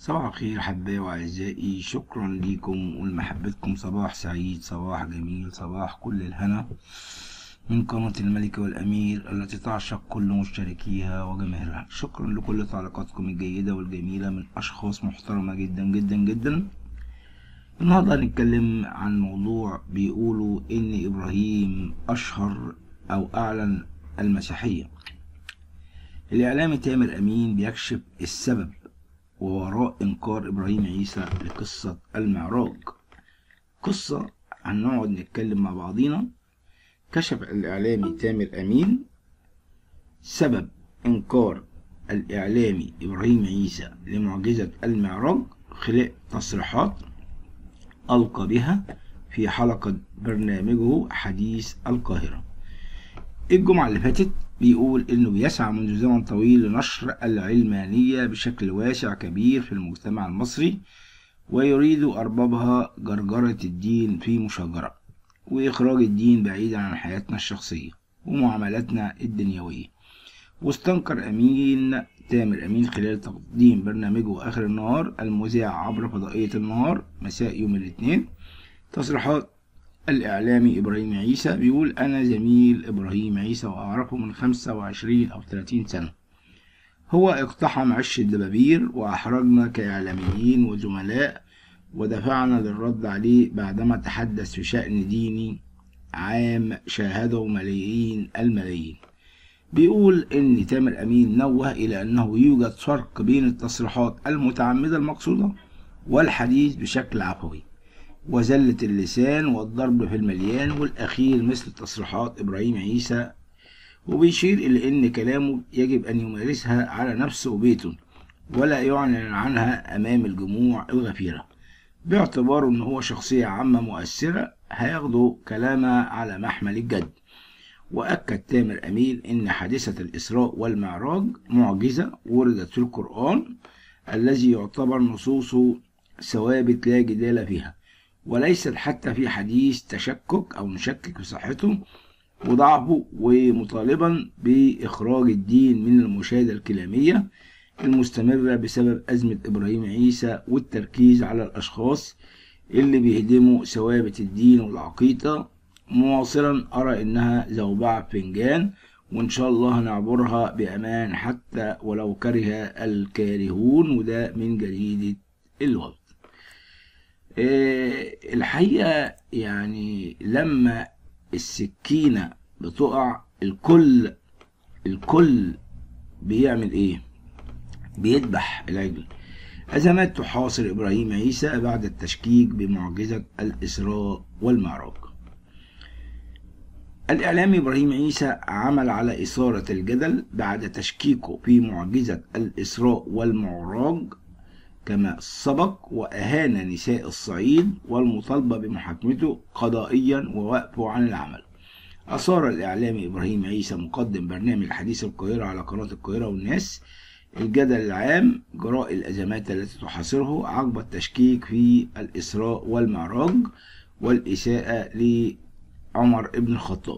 صباح الخير حبايبي وأعزائي شكرا ليكم ولمحبتكم صباح سعيد صباح جميل صباح كل الهنا من قناة الملك والأمير التي تعشق كل مشتركيها وجماهيرها شكرا لكل تعليقاتكم الجيدة والجميلة من أشخاص محترمة جدا جدا جدا النهاردة هنتكلم عن موضوع بيقولوا إن إبراهيم أشهر أو أعلن المسيحية الإعلامي تامر أمين بيكشف السبب ووراء إنكار إبراهيم عيسى لقصة المعراج قصة هنقعد نتكلم مع بعضينا كشف الإعلامي تامر أمين سبب إنكار الإعلامي إبراهيم عيسى لمعجزة المعراج خلال تصريحات ألقى بها في حلقة برنامجه حديث القاهرة الجمعة اللي فاتت بيقول إنه بيسعى منذ زمن طويل لنشر العلمانية بشكل واسع كبير في المجتمع المصري ويريد أربابها جرجرة الدين في مشاجرة وإخراج الدين بعيدا عن حياتنا الشخصية ومعاملاتنا الدنيوية واستنكر أمين تامر أمين خلال تقديم برنامجه آخر النهار المذيع عبر فضائية النهار مساء يوم الاثنين تصريحات الإعلامي إبراهيم عيسى بيقول أنا زميل إبراهيم عيسى وأعرفه من خمسة وعشرين أو ثلاثين سنة هو اقتحم عش الدبابير وأحرجنا كإعلاميين وزملاء ودفعنا للرد عليه بعدما تحدث في شأن ديني عام شاهده ملايين الملايين بيقول إن تامر أمين نوه إلى أنه يوجد فرق بين التصريحات المتعمدة المقصودة والحديث بشكل عفوي وزلة اللسان والضرب في المليان والأخير مثل تصريحات إبراهيم عيسى وبيشير إلى أن كلامه يجب أن يمارسها على نفسه وبيته ولا يعلن عنها أمام الجموع الغفيرة باعتباره أن هو شخصية عامة مؤثرة هياخدوا كلامها على محمل الجد وأكد تامر أمين أن حادثة الإسراء والمعراج معجزة وردت في القرآن الذي يعتبر نصوصه ثوابت لا جدال فيها وليست حتى في حديث تشكك أو نشكك في صحته وضعفه ومطالبا بإخراج الدين من المشاهدة الكلامية المستمرة بسبب أزمة إبراهيم عيسى والتركيز على الأشخاص اللي بيهدموا ثوابت الدين والعقيدة مواصلا أرى إنها زوبعة فنجان وإن شاء الله هنعبرها بأمان حتى ولو كره الكارهون وده من جريدة الوقت الحقيقة يعني لما السكينة بتقع الكل الكل بيعمل ايه بيذبح العجل أزمات تحاصر إبراهيم عيسى بعد التشكيك بمعجزة الإسراء والمعراج الإعلامي إبراهيم عيسى عمل على إثارة الجدل بعد تشكيكه في معجزة الإسراء والمعراج كما سبق وأهان نساء الصعيد والمطالبة بمحاكمته قضائيا ووقفه عن العمل أثار الإعلامي إبراهيم عيسى مقدم برنامج حديث القاهرة على قناة القاهرة والناس الجدل العام جراء الأزمات التي تحاصره عقب التشكيك في الإسراء والمعراج والإساءة لعمر ابن الخطاب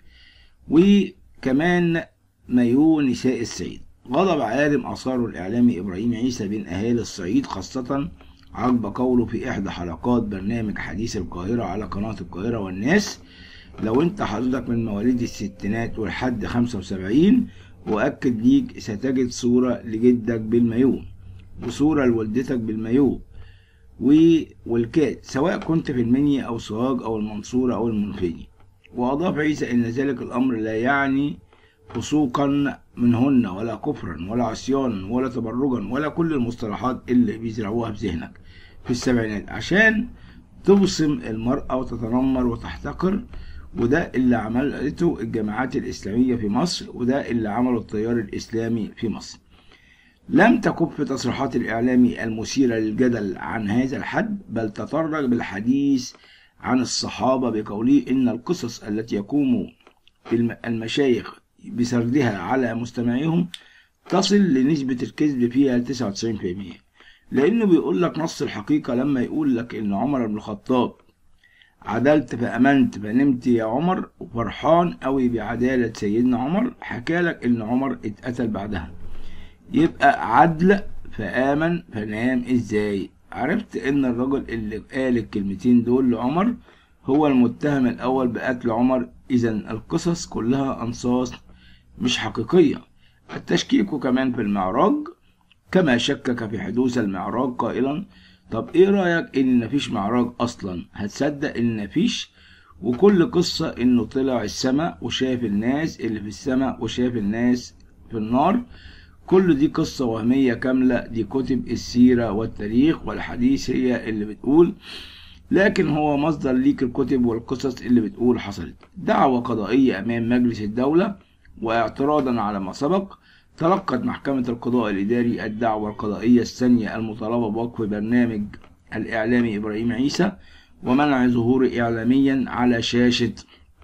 وكمان مايو نساء الصعيد غضب عارم أثاره الإعلامي إبراهيم عيسى بين أهالي الصعيد خاصة عقب قوله في إحدى حلقات برنامج حديث القاهرة على قناة القاهرة والناس لو أنت حضرتك من مواليد الستينات ولحد خمسة وسبعين وأكد ليك ستجد صورة لجدك بالمايو وصورة لوالدتك بالمايو والكات سواء كنت في المنيا أو سوهاج أو المنصورة أو المنوفية وأضاف عيسى أن ذلك الأمر لا يعني فسوقا منهن ولا كفرا ولا عصيانا ولا تبرجا ولا كل المصطلحات اللي بيزرعوها في ذهنك في السبعينات عشان توصم المرأة وتتنمر وتحتقر وده اللي عملته الجماعات الإسلامية في مصر وده اللي عمله التيار الإسلامي في مصر لم تكف تصريحات الإعلامي المثيرة للجدل عن هذا الحد بل تطرق بالحديث عن الصحابة بقوله إن القصص التي يقوم المشايخ بسردها على مستمعيهم تصل لنسبة الكذب فيها 99% لأنه بيقول لك نص الحقيقة لما يقول لك إن عمر بن الخطاب عدلت فأمنت فنمت يا عمر وفرحان قوي بعدالة سيدنا عمر حكى لك إن عمر اتقتل بعدها يبقى عدل فآمن فنام ازاي عرفت ان الرجل اللي قال الكلمتين دول لعمر هو المتهم الاول بقتل عمر اذا القصص كلها انصاص مش حقيقية التشكيك كمان في المعراج كما شكك في حدوث المعراج قائلا طب ايه رأيك ان مفيش معراج اصلا هتصدق ان مفيش وكل قصة انه طلع السماء وشاف الناس اللي في السماء وشاف الناس في النار كل دي قصة وهمية كاملة دي كتب السيرة والتاريخ والحديث هي اللي بتقول لكن هو مصدر ليك الكتب والقصص اللي بتقول حصلت دعوة قضائية أمام مجلس الدولة واعتراضا على ما سبق تلقت محكمة القضاء الإداري الدعوة القضائية الثانية المطالبة بوقف برنامج الإعلامي إبراهيم عيسى ومنع ظهوره إعلاميا على شاشة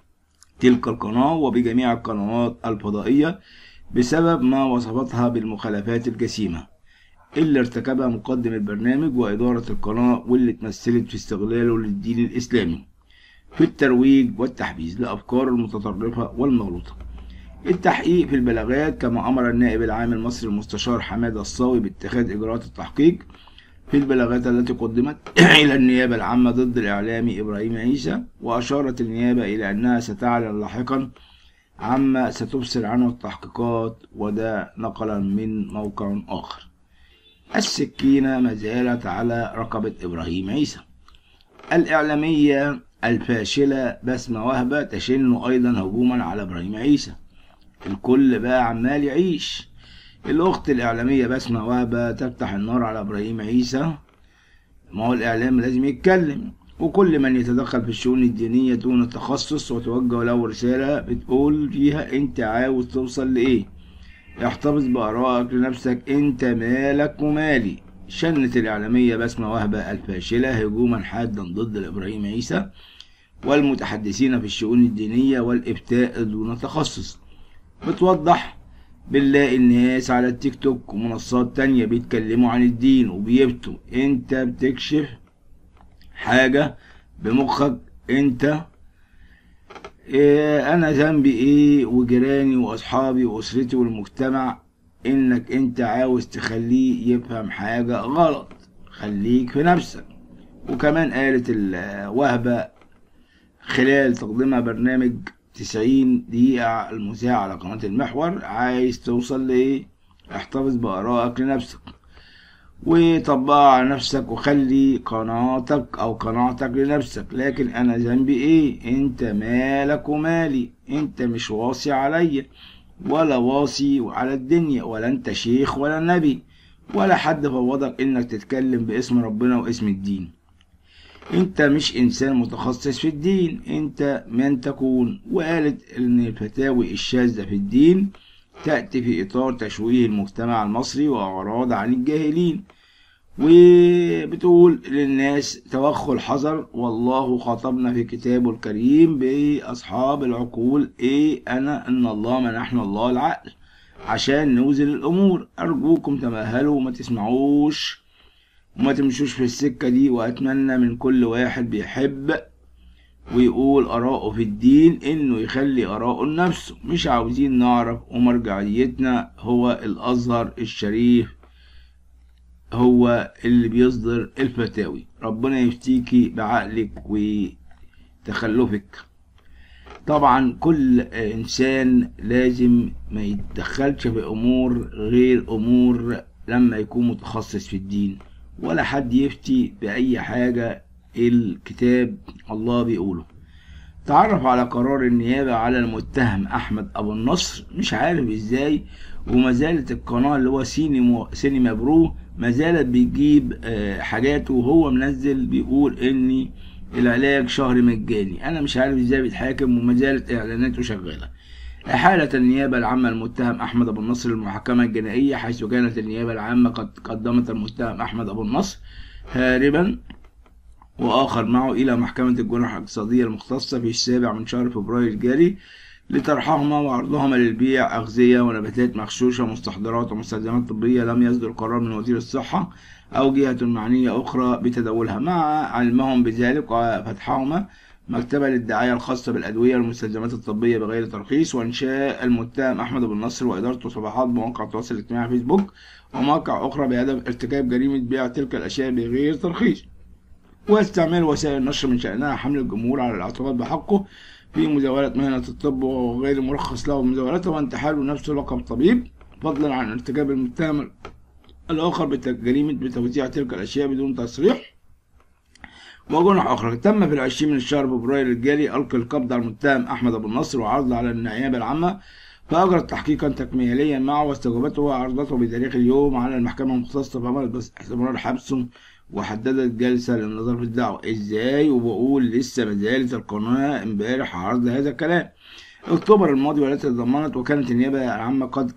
تلك القناة وبجميع القنوات الفضائية بسبب ما وصفتها بالمخالفات الجسيمة اللي ارتكبها مقدم البرنامج وإدارة القناة واللي اتمثلت في استغلاله للدين الإسلامي في الترويج والتحبيز لأفكار المتطرفة والمغلوطة التحقيق في البلاغات كما أمر النائب العام المصري المستشار حمادة الصاوي باتخاذ إجراءات التحقيق في البلاغات التي قدمت إلى النيابة العامة ضد الإعلامي إبراهيم عيسى وأشارت النيابة إلى أنها ستعلن لاحقا عما ستبصر عنه التحقيقات وده نقلا من موقع آخر السكينة ما زالت على رقبة إبراهيم عيسى الإعلامية الفاشلة بسمة وهبة تشن أيضا هجوما على إبراهيم عيسى الكل بقى عمال يعيش الأخت الإعلامية بسمة وهبة تفتح النار على إبراهيم عيسى ما هو الإعلام لازم يتكلم وكل من يتدخل في الشؤون الدينية دون التخصص وتوجه له رسالة بتقول فيها أنت عاوز توصل لإيه احتفظ بآرائك لنفسك أنت مالك ومالي شنت الإعلامية بسمة وهبة الفاشلة هجوما حادا ضد إبراهيم عيسى والمتحدثين في الشؤون الدينية والإفتاء دون تخصص بتوضح بنلاقي الناس على التيك توك ومنصات تانية بيتكلموا عن الدين وبيفتوا انت بتكشف حاجة بمخك انت إيه انا ذنبي ايه وجيراني واصحابي واسرتي والمجتمع انك انت عاوز تخليه يفهم حاجة غلط خليك في نفسك وكمان قالت الوهبة خلال تقديمها برنامج تسعين دقيقة المذاع على قناة المحور عايز توصل لإيه احتفظ بآرائك لنفسك وطبقها على نفسك وخلي قناتك أو قناعتك لنفسك لكن أنا ذنبي إيه أنت مالك ومالي أنت مش واصي عليا ولا واصي على الدنيا ولا أنت شيخ ولا نبي ولا حد فوضك إنك تتكلم باسم ربنا واسم الدين انت مش انسان متخصص في الدين انت من تكون وقالت ان الفتاوي الشاذة في الدين تأتي في اطار تشويه المجتمع المصري واعراض عن الجاهلين وبتقول للناس توخوا الحذر والله خاطبنا في كتابه الكريم بأصحاب العقول ايه انا ان الله منحنا الله العقل عشان نوزن الامور ارجوكم تمهلوا وما تسمعوش وما تمشوش في السكة دي وأتمنى من كل واحد بيحب ويقول آراءه في الدين إنه يخلي آراءه لنفسه مش عاوزين نعرف ومرجعيتنا هو الأزهر الشريف هو اللي بيصدر الفتاوي ربنا يفتيكي بعقلك وتخلفك طبعا كل إنسان لازم ما يتدخلش في أمور غير أمور لما يكون متخصص في الدين ولا حد يفتي بأي حاجة الكتاب الله بيقوله تعرف على قرار النيابة على المتهم أحمد أبو النصر مش عارف إزاي وما زالت القناة اللي هو سينما, سينما برو ما زالت بيجيب حاجات وهو منزل بيقول إن العلاج شهر مجاني أنا مش عارف إزاي بيتحاكم وما زالت إعلاناته شغالة أحالت النيابة العامة المتهم أحمد أبو النصر المحكمة الجنائية حيث كانت النيابة العامة قد قدمت المتهم أحمد أبو النصر هاربا وآخر معه إلى محكمة الجنح الاقتصادية المختصة في السابع من شهر فبراير الجاري لطرحهما وعرضهما للبيع أغذية ونباتات مغشوشة مستحضرات ومستلزمات طبية لم يصدر قرار من وزير الصحة أو جهة معنية أخرى بتداولها مع علمهم بذلك وفتحهما مكتبة للدعاية الخاصة بالأدوية والمستلزمات الطبية بغير ترخيص وإنشاء المتهم أحمد أبو النصر وإدارته صفحات بمواقع التواصل الاجتماعي فيسبوك ومواقع أخرى بهدف ارتكاب جريمة بيع تلك الأشياء بغير ترخيص واستعمال وسائل النشر من شأنها حمل الجمهور على الاعتراض بحقه في مزاولة مهنة الطب وغير مرخص له مزاولته وانتحاله نفسه لقب طبيب فضلا عن ارتكاب المتهم الآخر بجريمة بتوزيع تلك الأشياء بدون تصريح وجنح أخرى تم في العشرين من الشهر فبراير الجاري ألقي القبض على المتهم أحمد أبو النصر وعرضه على النيابة العامة فأجرت تحقيقا تكميليا معه واستجابته وعرضته بتاريخ اليوم على المحكمة المختصة فأمرت باستمرار حبسه وحددت جلسة للنظر في الدعوة ازاي وبقول لسه ما زالت القناة امبارح عرض هذا الكلام اكتوبر الماضي والتي تضمنت وكانت النيابة العامة قد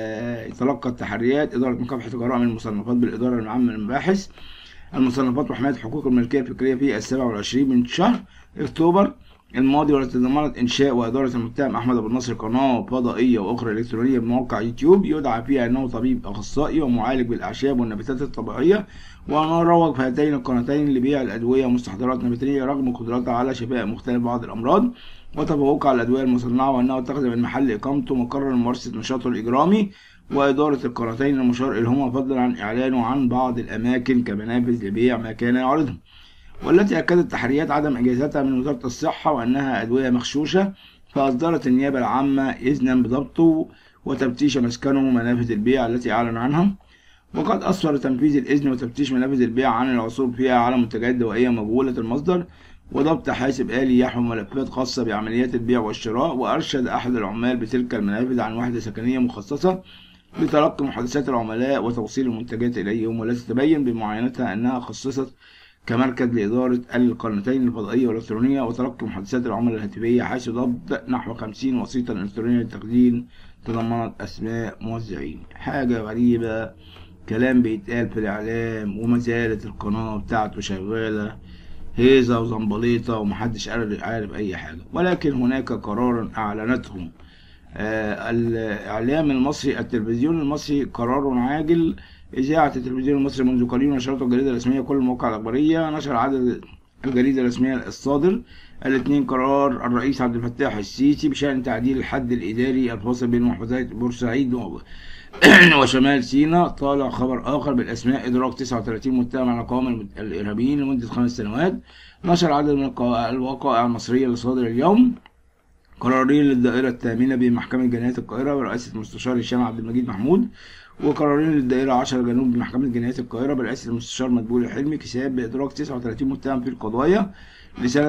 تلقت تحريات إدارة مكافحة الجرائم المصنفات بالإدارة العامة للمباحث المصنفات وحماية حقوق الملكية الفكرية في السابع والعشرين من شهر أكتوبر الماضي والتي تضمنت إنشاء وإدارة المتهم أحمد أبو النصر قناة فضائية وأخرى إلكترونية بموقع يوتيوب يدعى فيها أنه طبيب أخصائي ومعالج بالأعشاب والنباتات الطبيعية وأنا روج في هاتين القناتين لبيع الأدوية ومستحضرات نباتية رغم قدرتها على شفاء مختلف بعض الأمراض وتفوقها على الأدوية المصنعة وأنه اتخذ من محل إقامته مقرا لممارسة نشاطه الإجرامي وإدارة القناتين المشار إليهما فضلا عن إعلانه عن بعض الأماكن كمنافذ لبيع ما كان يعرضه والتي أكدت تحريات عدم إجازتها من وزارة الصحة وأنها أدوية مغشوشة فأصدرت النيابة العامة إذنا بضبطه وتفتيش مسكنه منافذ البيع التي أعلن عنها وقد أسفر تنفيذ الإذن وتفتيش منافذ البيع عن العثور فيها على منتجات دوائية مجهولة المصدر وضبط حاسب آلي يحوي ملفات خاصة بعمليات البيع والشراء وأرشد أحد العمال بتلك المنافذ عن وحدة سكنية مخصصة لتلقي محادثات العملاء وتوصيل المنتجات إليهم والتي تبين بمعاينتها أنها خصصت كمركز لإدارة القناتين الفضائية والإلكترونية وتلقي محادثات العملاء الهاتفية حيث ضبط نحو 50 وسيطة إلكترونية للتخزين تضمنت أسماء موزعين حاجة غريبة كلام بيتقال في الإعلام وما زالت القناة بتاعته شغالة هيزة وزنبليطة ومحدش عارف أي حاجة ولكن هناك قرار أعلنته آه الإعلام المصري التلفزيون المصري قرار عاجل إذاعة التلفزيون المصري منذ قليل نشرته الجريدة الرسمية كل المواقع الأخبارية نشر عدد الجريدة الرسمية الصادر الاثنين قرار الرئيس عبد الفتاح السيسي بشأن تعديل الحد الإداري الفاصل بين محافظات بورسعيد وشمال سيناء طالع خبر آخر بالأسماء إدراك 39 متهم على قوام الإرهابيين لمدة خمس سنوات نشر عدد من الوقائع المصرية لصادر اليوم قرارين للدائرة الثامنة بمحكمة جنايات القاهرة برئاسة المستشار هشام عبد المجيد محمود وقرارين للدائرة 10 جنوب بمحكمة جنايات القاهرة برئاسة المستشار مدبولي حلمي كساب بإدراك 39 متهم في القضايا لسنة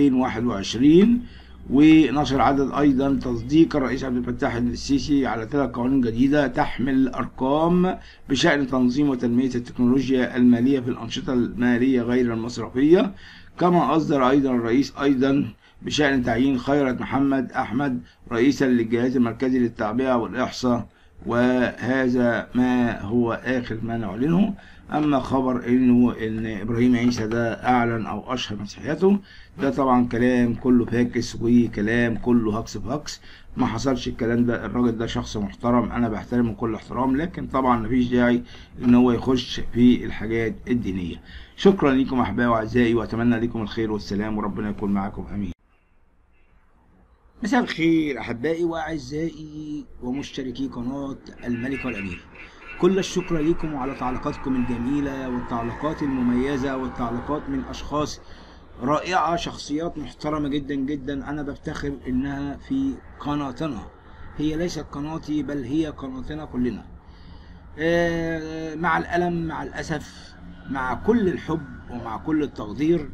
2021 ونشر عدد أيضا تصديق الرئيس عبد الفتاح السيسي على ثلاث قوانين جديدة تحمل أرقام بشأن تنظيم وتنمية التكنولوجيا المالية في الأنشطة المالية غير المصرفية كما أصدر أيضا الرئيس أيضا بشأن تعيين خيرت محمد أحمد رئيسا للجهاز المركزي للتعبئة والإحصاء وهذا ما هو آخر ما نعلنه أما خبر إنه إن إبراهيم عيسى ده أعلن أو أشهر مسيحيته ده طبعا كلام كله فاكس وكلام كله هكس في هكس ما حصلش الكلام ده الراجل ده شخص محترم أنا بحترمه كل احترام لكن طبعا مفيش داعي إن هو يخش في الحاجات الدينية شكرا لكم أحبائي وأعزائي وأتمنى لكم الخير والسلام وربنا يكون معكم أمين مساء الخير أحبائي وأعزائي ومشتركي قناة الملك والأمير كل الشكر لكم على تعليقاتكم الجميلة والتعليقات المميزة والتعليقات من أشخاص رائعة شخصيات محترمة جدا جدا أنا بفتخر إنها في قناتنا هي ليست قناتي بل هي قناتنا كلنا مع الألم مع الأسف مع كل الحب ومع كل التقدير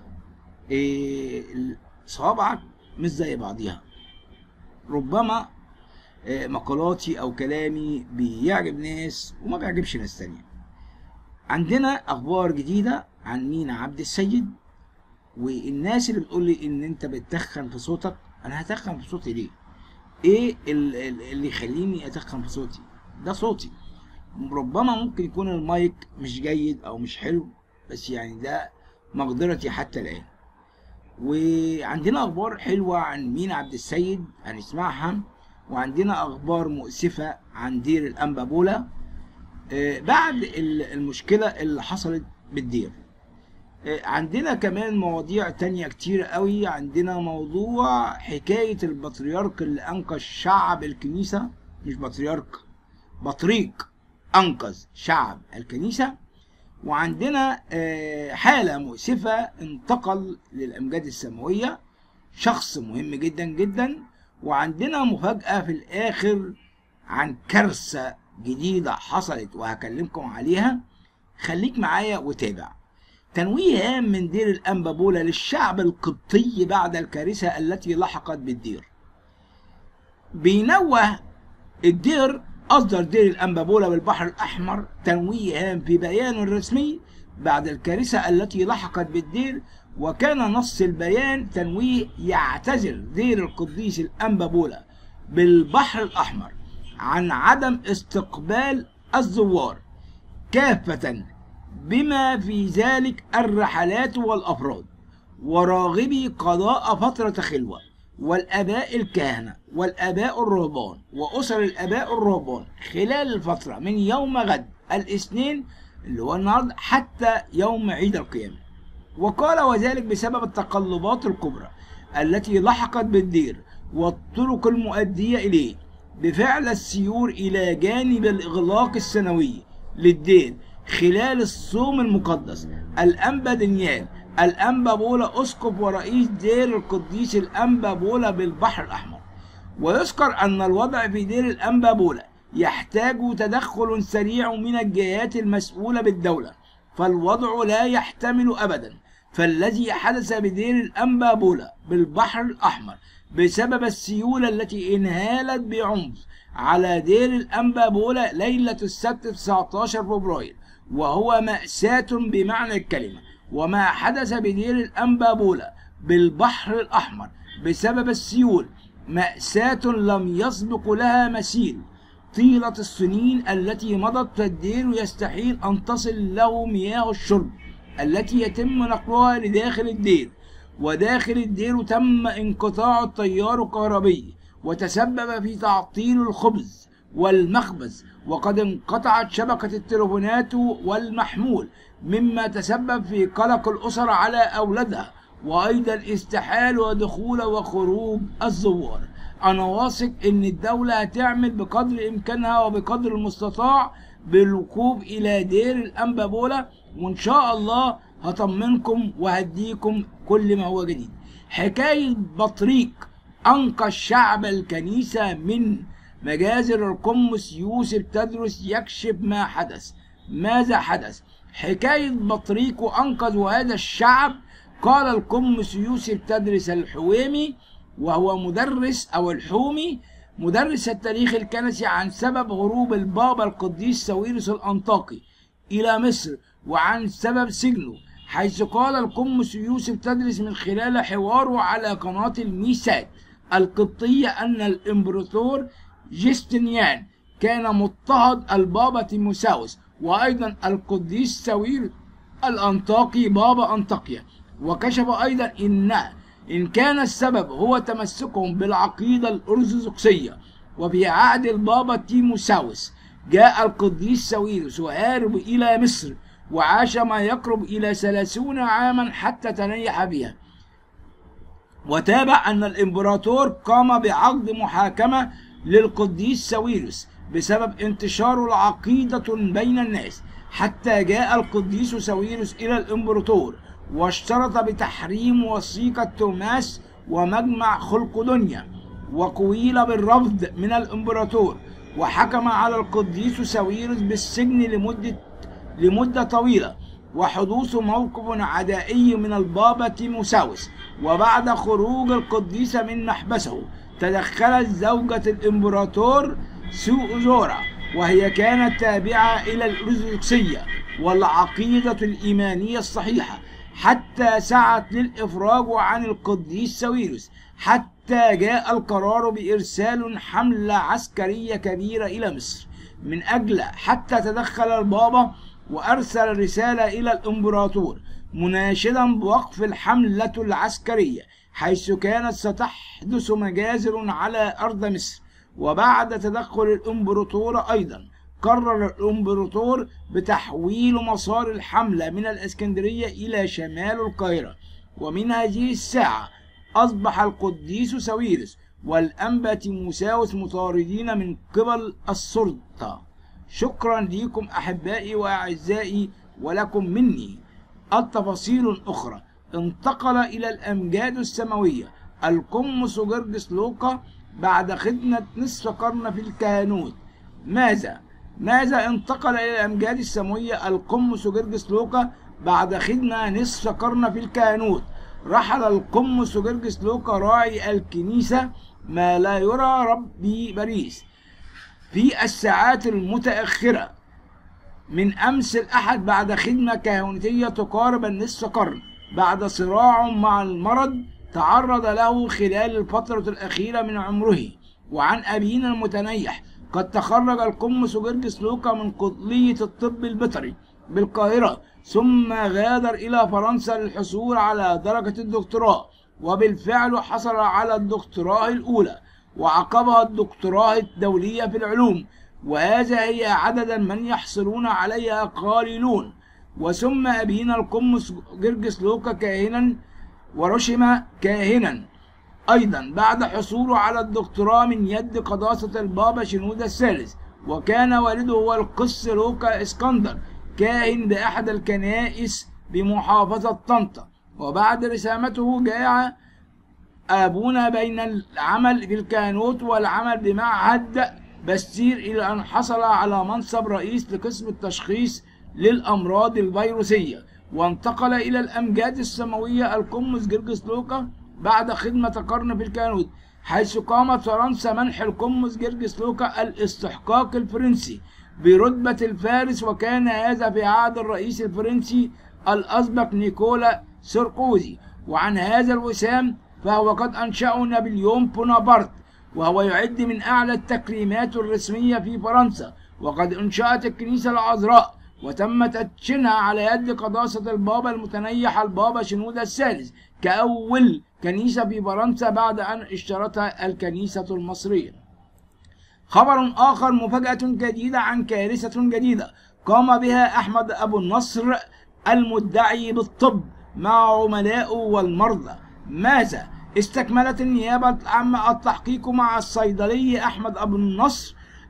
صوابعك مش زي بعضيها ربما مقالاتي او كلامي بيعجب ناس وما بيعجبش ناس تانية عندنا اخبار جديدة عن مينا عبد السيد والناس اللي بتقول لي ان انت بتتخن في صوتك انا هتخن في صوتي ليه ايه اللي يخليني اتخن في صوتي ده صوتي ربما ممكن يكون المايك مش جيد او مش حلو بس يعني ده مقدرتي حتى الان وعندنا اخبار حلوه عن مينا عبد السيد هنسمعها وعندنا اخبار مؤسفه عن دير الانبابولا بعد المشكله اللي حصلت بالدير آه، عندنا كمان مواضيع تانية كتير قوي عندنا موضوع حكاية البطريرك اللي أنقذ شعب الكنيسة مش بطريرك بطريق أنقذ شعب الكنيسة وعندنا آه، حالة مؤسفة انتقل للأمجاد السماوية شخص مهم جدا جدا وعندنا مفاجأة في الآخر عن كارثة جديدة حصلت وهكلمكم عليها خليك معايا وتابع تنويه هام من دير الأنبابولة للشعب القبطي بعد الكارثة التي لحقت بالدير بينوه الدير أصدر دير الأنبابولة بالبحر الأحمر تنويه هام في بيان رسمي بعد الكارثة التي لحقت بالدير وكان نص البيان تنويه يعتذر دير القديس الأنبابولة بالبحر الأحمر عن عدم استقبال الزوار كافة بما في ذلك الرحلات والأفراد وراغبي قضاء فترة خلوة والآباء الكهنة والآباء الرهبان وأسر الآباء الرهبان خلال الفترة من يوم غد الاثنين اللي هو النهارده حتى يوم عيد القيامة وقال وذلك بسبب التقلبات الكبرى التي لحقت بالدير والطرق المؤدية إليه بفعل السيور إلى جانب الإغلاق السنوي للدير خلال الصوم المقدس الأنبا دانيال الأنبا بولا أسقف ورئيس دير القديس الأنبا بولا بالبحر الأحمر ويذكر أن الوضع في دير الأنبا بولا يحتاج تدخل سريع من الجهات المسؤولة بالدولة فالوضع لا يحتمل أبدا فالذي حدث بدير الأنبا بولا بالبحر الأحمر بسبب السيولة التي انهالت بعنف على دير الأنبا بولا ليلة السبت 19 فبراير وهو مأساة بمعنى الكلمة وما حدث بدير الأنبا بولا بالبحر الأحمر بسبب السيول مأساة لم يسبق لها مثيل طيلة السنين التي مضت فالدير يستحيل أن تصل له مياه الشرب التي يتم نقلها لداخل الدير وداخل الدير تم انقطاع التيار الكهربي وتسبب في تعطيل الخبز والمخبز وقد انقطعت شبكة التليفونات والمحمول مما تسبب في قلق الأسر على أولادها وأيضا استحال ودخول وخروج الزوار أنا واثق إن الدولة هتعمل بقدر إمكانها وبقدر المستطاع بالوقوف إلى دير الأنبابولة وإن شاء الله هطمنكم وهديكم كل ما هو جديد حكاية بطريق أنقذ شعب الكنيسة من مجازر القمص يوسف تدرس يكشف ما حدث ماذا حدث حكاية بطريق أنقذ هذا الشعب قال القمص يوسف تدرس الحويمي وهو مدرس أو الحومي مدرس التاريخ الكنسي عن سبب هروب البابا القديس ساويرس الأنطاكي إلى مصر وعن سبب سجنه حيث قال القمص يوسف تدرس من خلال حواره على قناة الميسات القبطية أن الإمبراطور جستنيان كان مضطهد البابا تيموساوس وأيضا القديس ساوير الأنطاكي بابا أنطاكيا وكشف أيضا إن إن كان السبب هو تمسكهم بالعقيدة الأرثوذكسية وفي عهد البابا تيموساوس جاء القديس ساويرس وهارب إلى مصر وعاش ما يقرب إلى ثلاثون عاما حتى تنيح بها وتابع أن الإمبراطور قام بعقد محاكمة للقديس ساويرس بسبب انتشار العقيدة بين الناس حتى جاء القديس ساويرس إلى الإمبراطور واشترط بتحريم وثيقة توماس ومجمع خلق دنيا وقويل بالرفض من الإمبراطور وحكم على القديس ساويرس بالسجن لمدة لمدة طويلة وحدوث موقف عدائي من البابا تيموساوس وبعد خروج القديس من محبسه تدخلت زوجة الإمبراطور سوزورا وهي كانت تابعة إلى الأرثوذكسية والعقيدة الإيمانية الصحيحة حتى سعت للإفراج عن القديس ساويرس حتى جاء القرار بإرسال حملة عسكرية كبيرة إلى مصر من أجل حتى تدخل البابا وأرسل رسالة إلى الإمبراطور مناشدا بوقف الحملة العسكرية حيث كانت ستحدث مجازر على أرض مصر وبعد تدخل الإمبراطور أيضا قرر الإمبراطور بتحويل مسار الحملة من الإسكندرية إلى شمال القاهرة ومن هذه الساعة أصبح القديس ساويرس والأنبا تيموساوس مطاردين من قبل السلطة شكرا لكم أحبائي وأعزائي ولكم مني التفاصيل أخرى انتقل إلى الأمجاد السماوية القمص جرجس لوقا بعد خدمة نصف قرن في الكهنوت ماذا؟ ماذا انتقل إلى الأمجاد السماوية القمص جرجس لوقا بعد خدمة نصف قرن في الكهنوت رحل القمص جرجس لوقا راعي الكنيسة ما لا يرى ربي باريس في الساعات المتأخرة من أمس الأحد بعد خدمة كهنوتية تقارب النصف قرن بعد صراع مع المرض تعرض له خلال الفترة الأخيرة من عمره وعن أبينا المتنيح قد تخرج القمص جرجس لوكا من كلية الطب البيطري بالقاهرة ثم غادر إلى فرنسا للحصول على درجة الدكتوراه وبالفعل حصل على الدكتوراه الأولى وعقبها الدكتوراه الدولية في العلوم وهذا هي عددا من يحصلون عليها قليلون وسمى أبينا القمص جرجس لوكا كاهنا ورشم كاهنا أيضا بعد حصوله على الدكتوراه من يد قداسة البابا شنودة الثالث وكان والده هو القس لوكا اسكندر كاهن بأحد الكنائس بمحافظة طنطا وبعد رسامته جاء أبونا بين العمل في الكهنوت والعمل بمعهد بستير إلى أن حصل على منصب رئيس لقسم التشخيص للأمراض الفيروسية وانتقل إلى الأمجاد السماوية القمص جرجس لوكا بعد خدمة قرن في الكهنوت حيث قامت فرنسا منح القمص جرجس لوكا الاستحقاق الفرنسي برتبة الفارس وكان هذا في عهد الرئيس الفرنسي الأسبق نيكولا ساركوزي وعن هذا الوسام فهو قد أنشأه نابليون بونابرت وهو يعد من أعلى التكريمات الرسمية في فرنسا وقد أنشأت الكنيسة العذراء وتم تدشينها على يد قداسة البابا المتنيح البابا شنودة الثالث كأول كنيسة في فرنسا بعد أن اشترتها الكنيسة المصرية خبر آخر مفاجأة جديدة عن كارثة جديدة قام بها أحمد أبو النصر المدعي بالطب مع عملائه والمرضى ماذا؟ استكملت النيابة العامة التحقيق مع الصيدلي أحمد أبو النصر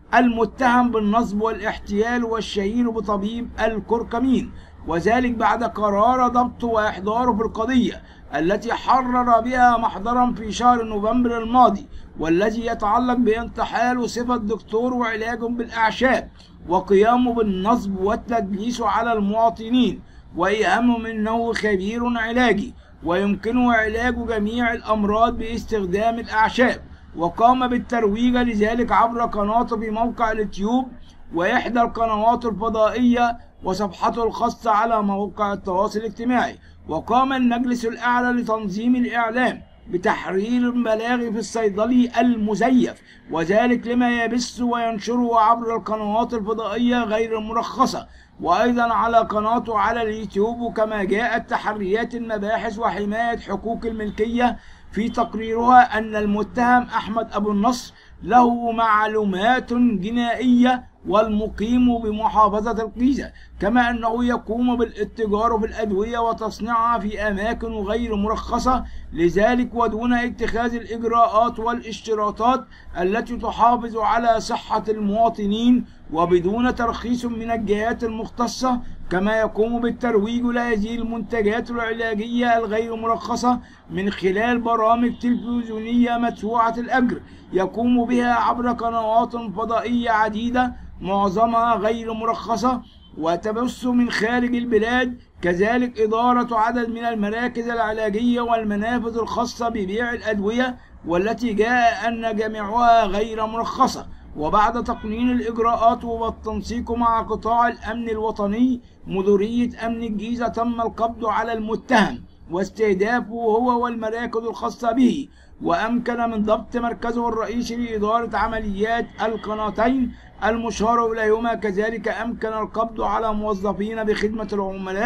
المتهم بالنصب والاحتيال والشهير بطبيب الكركمين وذلك بعد قرار ضبطه وإحضاره في القضية التي حرر بها محضرا في شهر نوفمبر الماضي والذي يتعلق بانتحال صفة دكتور وعلاج بالأعشاب وقيامه بالنصب والتدليس على المواطنين وإيهامهم أنه خبير علاجي ويمكنه علاج جميع الأمراض باستخدام الأعشاب وقام بالترويج لذلك عبر قناته في موقع اليوتيوب وإحدى القنوات الفضائية وصفحته الخاصة على موقع التواصل الاجتماعي وقام المجلس الأعلى لتنظيم الإعلام بتحرير المبالغ في الصيدلي المزيف وذلك لما يبث وينشره عبر القنوات الفضائية غير المرخصة وأيضا على قناته على اليوتيوب كما جاءت تحريات المباحث وحماية حقوق الملكية في تقريرها أن المتهم أحمد أبو النصر له معلومات جنائية والمقيم بمحافظة الجيزة كما أنه يقوم بالاتجار في الأدوية وتصنيعها في أماكن غير مرخصة لذلك ودون اتخاذ الإجراءات والاشتراطات التي تحافظ على صحة المواطنين وبدون ترخيص من الجهات المختصة كما يقوم بالترويج لهذه المنتجات العلاجية الغير مرخصة من خلال برامج تلفزيونية مدفوعة الأجر يقوم بها عبر قنوات فضائية عديدة معظمها غير مرخصة وتبث من خارج البلاد كذلك إدارة عدد من المراكز العلاجية والمنافذ الخاصة ببيع الأدوية والتي جاء أن جميعها غير مرخصة وبعد تقنين الإجراءات والتنسيق مع قطاع الأمن الوطني مديرية أمن الجيزة تم القبض على المتهم واستهدافه هو والمراكز الخاصة به وأمكن من ضبط مركزه الرئيسي لإدارة عمليات القناتين المشار إليهما كذلك أمكن القبض على موظفين بخدمة العملاء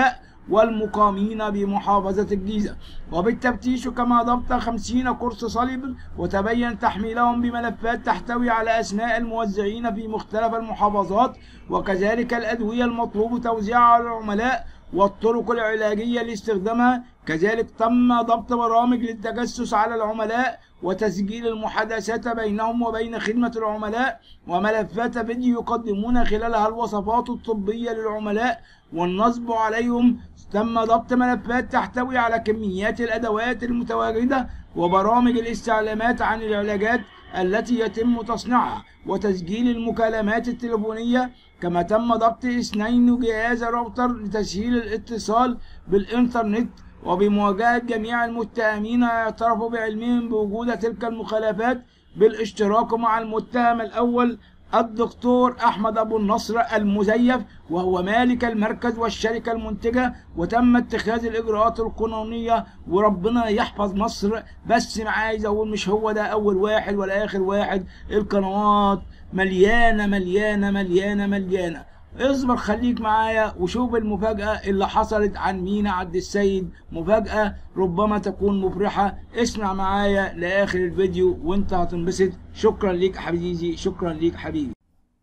والمقامين بمحافظة الجيزة وبالتفتيش كما ضبط خمسين قرص صليب وتبين تحميلهم بملفات تحتوي على أسماء الموزعين في مختلف المحافظات وكذلك الأدوية المطلوب توزيعها على العملاء والطرق العلاجية لاستخدامها كذلك تم ضبط برامج للتجسس على العملاء وتسجيل المحادثات بينهم وبين خدمة العملاء وملفات فيديو يقدمون خلالها الوصفات الطبية للعملاء والنصب عليهم تم ضبط ملفات تحتوي على كميات الأدوات المتواجدة وبرامج الاستعلامات عن العلاجات التي يتم تصنيعها وتسجيل المكالمات التليفونية كما تم ضبط اثنين جهاز راوتر لتسهيل الاتصال بالإنترنت وبمواجهة جميع المتهمين اعترفوا بعلمهم بوجود تلك المخالفات بالاشتراك مع المتهم الأول الدكتور أحمد أبو النصر المزيف وهو مالك المركز والشركة المنتجة وتم اتخاذ الإجراءات القانونية وربنا يحفظ مصر بس عايز أقول مش هو ده أول واحد ولا آخر واحد القنوات مليانة مليانة مليانة مليانة اصبر خليك معايا وشوف المفاجأة اللي حصلت عن مينا عبد السيد مفاجأة ربما تكون مفرحة اسمع معايا لآخر الفيديو وانت هتنبسط شكرا ليك حبيبي شكرا ليك حبيبي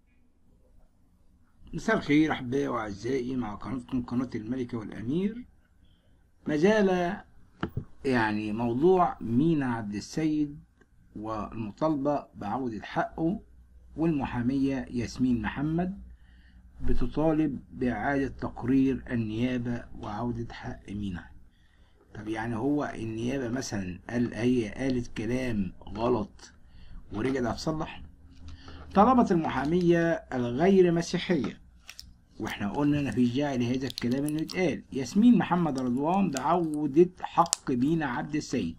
مساء الخير أحبائي وأعزائي مع قناتكم قناة الملكة والأمير ما زال يعني موضوع مينا عبد السيد والمطالبة بعودة حقه والمحامية ياسمين محمد بتطالب بإعادة تقرير النيابة وعودة حق مينا طب يعني هو النيابة مثلا قال هي قالت كلام غلط ورجعت تصلح طلبت المحامية الغير مسيحية واحنا قلنا مفيش داعي لهذا الكلام انه يتقال ياسمين محمد رضوان بعودة حق بينا عبد السيد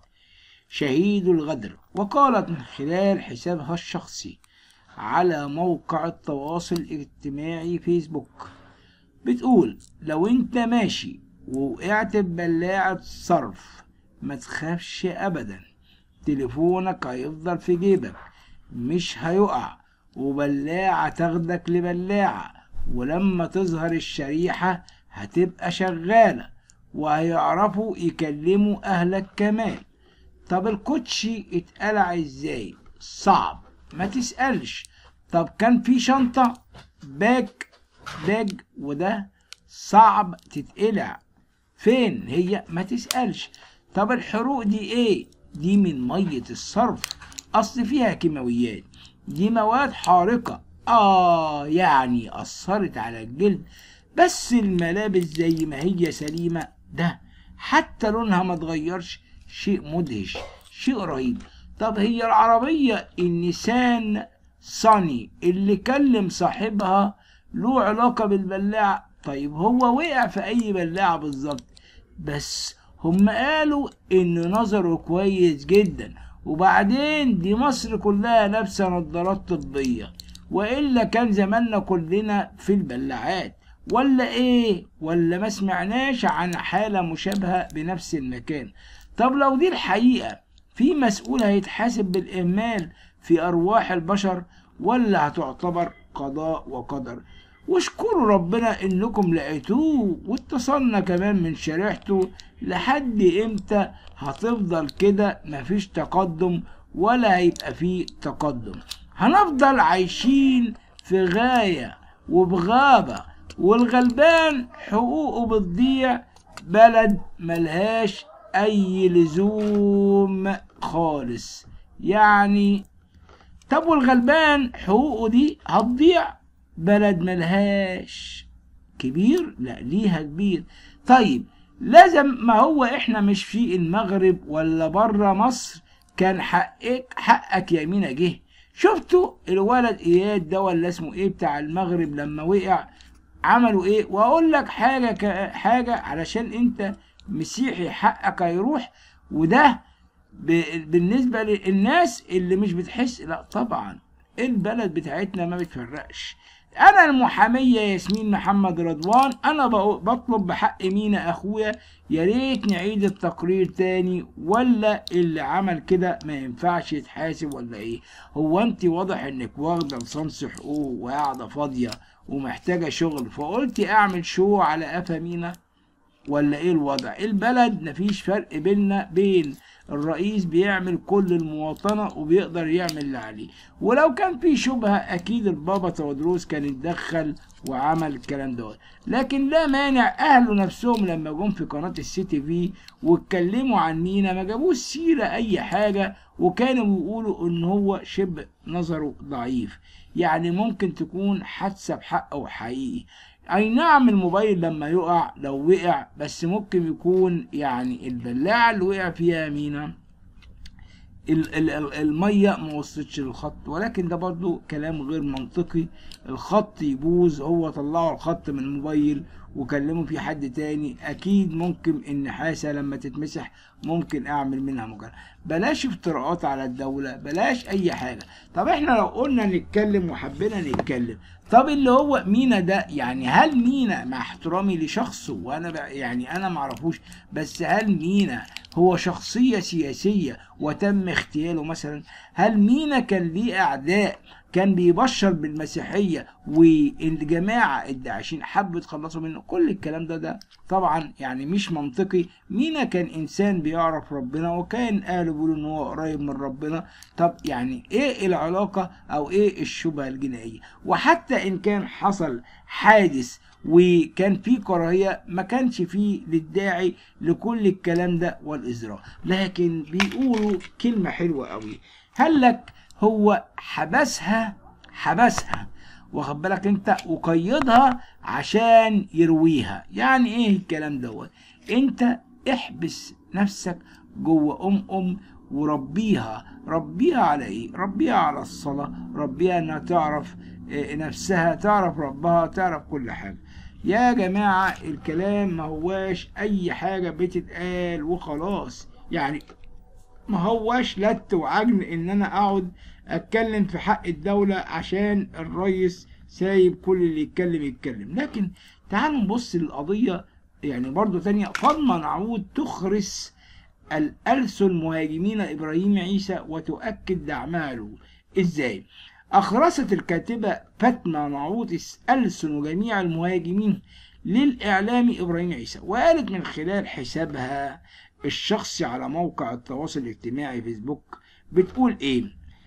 شهيد الغدر وقالت من خلال حسابها الشخصي على موقع التواصل الاجتماعي فيسبوك بتقول لو انت ماشي ووقعت ببلاعة صرف ما تخافش ابدا تليفونك هيفضل في جيبك مش هيقع وبلاعة تاخدك لبلاعة ولما تظهر الشريحة هتبقى شغالة وهيعرفوا يكلموا أهلك كمان طب الكوتشي اتقلع ازاي صعب ما تسألش طب كان في شنطة باج باج وده صعب تتقلع فين هي ما تسألش طب الحروق دي ايه دي من مية الصرف اصل فيها كيماويات دي مواد حارقة اه يعني اثرت على الجلد بس الملابس زي ما هي سليمة ده حتى لونها ما اتغيرش شيء مدهش شيء رهيب طب هي العربية النيسان صاني اللي كلم صاحبها له علاقة بالبلاعة طيب هو وقع في أي بلاعة بالظبط بس هم قالوا إن نظره كويس جدا وبعدين دي مصر كلها لابسة نظارات طبية وإلا كان زماننا كلنا في البلاعات ولا إيه ولا ما سمعناش عن حالة مشابهة بنفس المكان طب لو دي الحقيقة في مسؤول هيتحاسب بالإهمال في أرواح البشر ولا هتعتبر قضاء وقدر واشكروا ربنا انكم لقيتوه واتصلنا كمان من شريحته لحد امتى هتفضل كده مفيش تقدم ولا هيبقى فيه تقدم هنفضل عايشين في غاية وبغابة والغلبان حقوقه بتضيع بلد ملهاش اي لزوم خالص يعني طب والغلبان حقوقه دي هتضيع بلد ملهاش كبير لا ليها كبير طيب لازم ما هو احنا مش في المغرب ولا بره مصر كان حقك حقك يمينة جه شفتوا الولد اياد ده ولا اسمه ايه بتاع المغرب لما وقع عملوا ايه واقول لك حاجه حاجه علشان انت مسيحي حقك هيروح وده بالنسبة للناس اللي مش بتحس لا طبعا البلد بتاعتنا ما بتفرقش انا المحامية ياسمين محمد رضوان انا بطلب بحق مينا اخويا يا ريت نعيد التقرير تاني ولا اللي عمل كده ما ينفعش يتحاسب ولا ايه هو انت واضح انك واخده لصنص حقوق وقاعده فاضيه ومحتاجه شغل فقلتي اعمل شو على قفا مينا ولا ايه الوضع البلد مفيش فرق بيننا بين الرئيس بيعمل كل المواطنة وبيقدر يعمل اللي عليه ولو كان في شبهة أكيد البابا تودروس كان يتدخل وعمل الكلام دوت لكن لا مانع أهله نفسهم لما جم في قناة السي تي في واتكلموا عن مينا ما جابوش سيرة أي حاجة وكانوا بيقولوا إن هو شبه نظره ضعيف يعني ممكن تكون حادثة بحق حقيقي اي نعم الموبايل لما يقع لو وقع بس ممكن يكون يعني البلاعة اللي وقع فيها مينا ال- ال- ال- المية ما وصلتش للخط ولكن ده برضو كلام غير منطقي الخط يبوظ هو طلعوا الخط من الموبايل وكلموا فيه حد تاني اكيد ممكن النحاسة لما تتمسح ممكن اعمل منها مكالمة بلاش افتراءات على الدولة بلاش اي حاجة طب احنا لو قلنا نتكلم وحبينا نتكلم طب اللي هو مينا ده يعني هل مينا مع احترامي لشخصه وانا بقى- يعني انا معرفوش بس هل مينا هو شخصية سياسية وتم اغتياله مثلا هل مينا كان ليه اعداء كان بيبشر بالمسيحية والجماعة الداعشين حبوا يتخلصوا منه كل الكلام ده ده طبعا يعني مش منطقي مينا كان انسان بيعرف ربنا وكان قالوا بيقولوا ان هو قريب من ربنا طب يعني ايه العلاقة او ايه الشبهة الجنائية وحتى ان كان حصل حادث وكان في كراهية ما كانش فيه للداعي لكل الكلام ده والإزراء لكن بيقولوا كلمة حلوة قوي هل لك هو حبسها حبسها واخد بالك انت وقيدها عشان يرويها يعني ايه الكلام دوت انت احبس نفسك جوه ام ام وربيها ربيها على ايه ربيها على الصلاة ربيها انها تعرف اه، نفسها تعرف ربها تعرف كل حاجة يا جماعة الكلام ما هواش اي حاجة بتتقال وخلاص يعني ما هواش لت وعجن ان انا اقعد اتكلم في حق الدولة عشان الرئيس سايب كل اللي يتكلم يتكلم لكن تعالوا نبص للقضية يعني برضو تانية فاطمة نعود تخرس الألسن المهاجمين إبراهيم عيسى وتؤكد دعمها له إزاي؟ أخرست الكاتبة فاطمة نعود ألسن جميع المهاجمين للإعلام إبراهيم عيسى وقالت من خلال حسابها الشخصي على موقع التواصل الاجتماعي فيسبوك بتقول إيه؟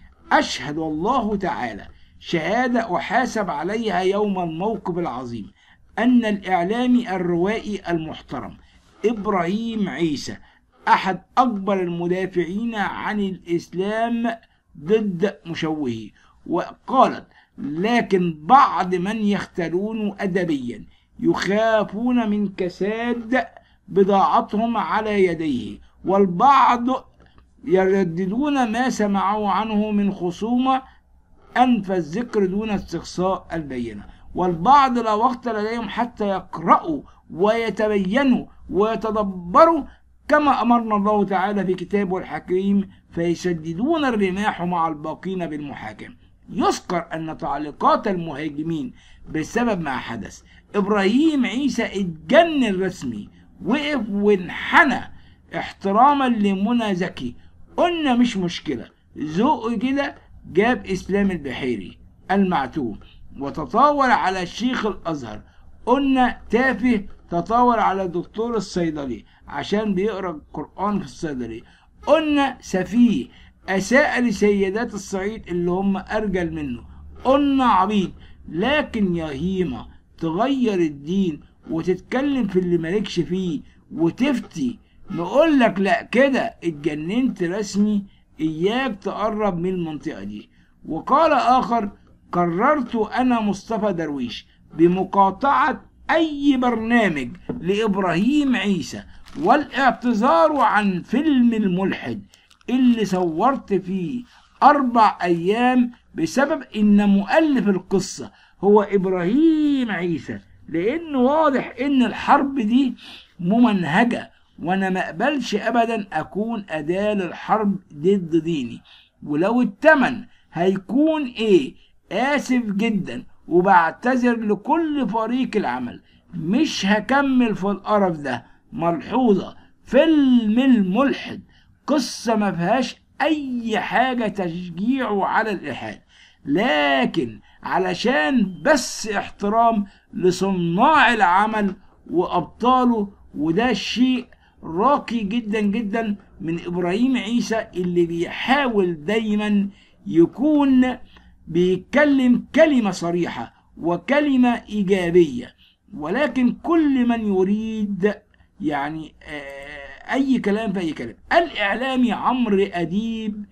أشهد الله تعالى شهادة أحاسب عليها يوم الموقف العظيم أن الإعلامي الروائي المحترم إبراهيم عيسى أحد أكبر المدافعين عن الإسلام ضد مشوهيه وقالت لكن بعض من يختلون أدبيا يخافون من كساد بضاعتهم على يديه والبعض يرددون ما سمعوا عنه من خصومة أنفى الذكر دون استقصاء البينة والبعض لا وقت لديهم حتى يقرأوا ويتبينوا ويتدبروا كما أمرنا الله تعالى في كتابه الحكيم فيسددون الرماح مع الباقين بالمحاكمة يذكر أن تعليقات المهاجمين بسبب ما حدث إبراهيم عيسى اتجنن رسمي وقف وانحنى احتراما لمنى زكي قلنا مش مشكلة ذوقه كده جاب إسلام البحيري المعتوه وتطاول على الشيخ الأزهر قلنا تافه تطاول على دكتور الصيدلي عشان بيقرا القرآن في الصيدلية قلنا سفيه أساء لسيدات الصعيد اللي هم أرجل منه قلنا عبيط لكن يا هيمة تغير الدين وتتكلم في اللي مالكش فيه وتفتي نقول لك لا كده اتجننت رسمي إياك تقرب من المنطقة دي وقال آخر قررت أنا مصطفى درويش بمقاطعة أي برنامج لإبراهيم عيسى والاعتذار عن فيلم الملحد اللي صورت فيه أربع أيام بسبب إن مؤلف القصة هو إبراهيم عيسى لأنه واضح إن الحرب دي ممنهجة وأنا ما أقبلش أبدا أكون أداة للحرب ضد ديني ولو التمن هيكون إيه آسف جدا وبعتذر لكل فريق العمل مش هكمل في القرف ده ملحوظة فيلم الملحد قصة ما فيهاش أي حاجة تشجيعه على الإلحاد لكن علشان بس احترام لصناع العمل وأبطاله وده شيء راقي جدا جدا من ابراهيم عيسى اللي بيحاول دايما يكون بيتكلم كلمة صريحة وكلمة إيجابية ولكن كل من يريد يعني آه، أي كلام في أي كلام الإعلامي عمرو أديب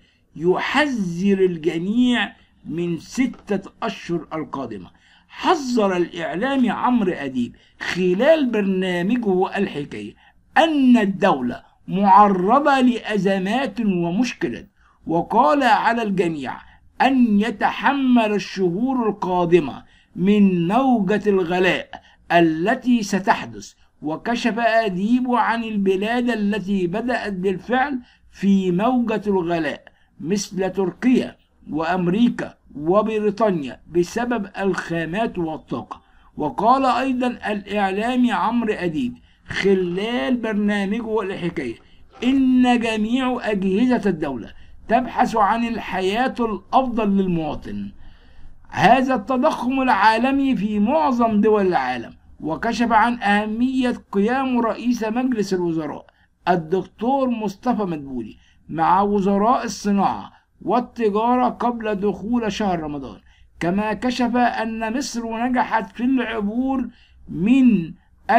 يحذر الجميع من ستة أشهر القادمة حذر الإعلامي عمرو أديب خلال برنامجه الحكاية أن الدولة معرضة لأزمات ومشكلات وقال على الجميع أن يتحمل الشهور القادمة من موجة الغلاء التي ستحدث وكشف أديب عن البلاد التي بدأت بالفعل في موجة الغلاء مثل تركيا وأمريكا وبريطانيا بسبب الخامات والطاقة وقال أيضا الإعلامي عمرو أديب خلال برنامجه الحكاية إن جميع أجهزة الدولة تبحث عن الحياة الأفضل للمواطن هذا التضخم العالمي في معظم دول العالم وكشف عن أهمية قيام رئيس مجلس الوزراء الدكتور مصطفى مدبولي مع وزراء الصناعة والتجارة قبل دخول شهر رمضان كما كشف أن مصر نجحت في العبور من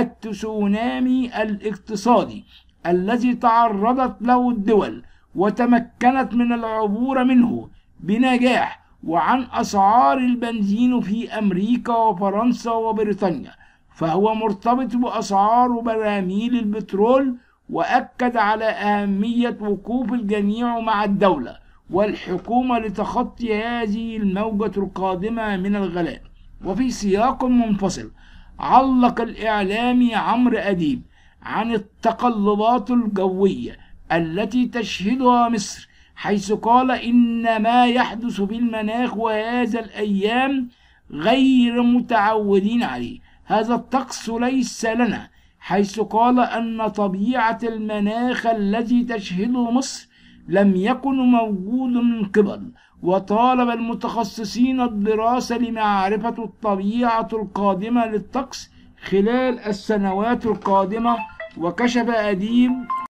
التسونامي الاقتصادي الذي تعرضت له الدول وتمكنت من العبور منه بنجاح وعن أسعار البنزين في أمريكا وفرنسا وبريطانيا فهو مرتبط بأسعار براميل البترول وأكد على أهمية وقوف الجميع مع الدولة والحكومة لتخطي هذه الموجة القادمة من الغلاء وفي سياق منفصل علق الإعلامي عمرو أديب عن التقلبات الجوية التي تشهدها مصر حيث قال إن ما يحدث في المناخ وهذا الأيام غير متعودين عليه هذا الطقس ليس لنا حيث قال أن طبيعة المناخ الذي تشهده مصر لم يكن موجود من قبل وطالب المتخصصين الدراسة لمعرفة الطبيعة القادمة للطقس خلال السنوات القادمة وكشف أديب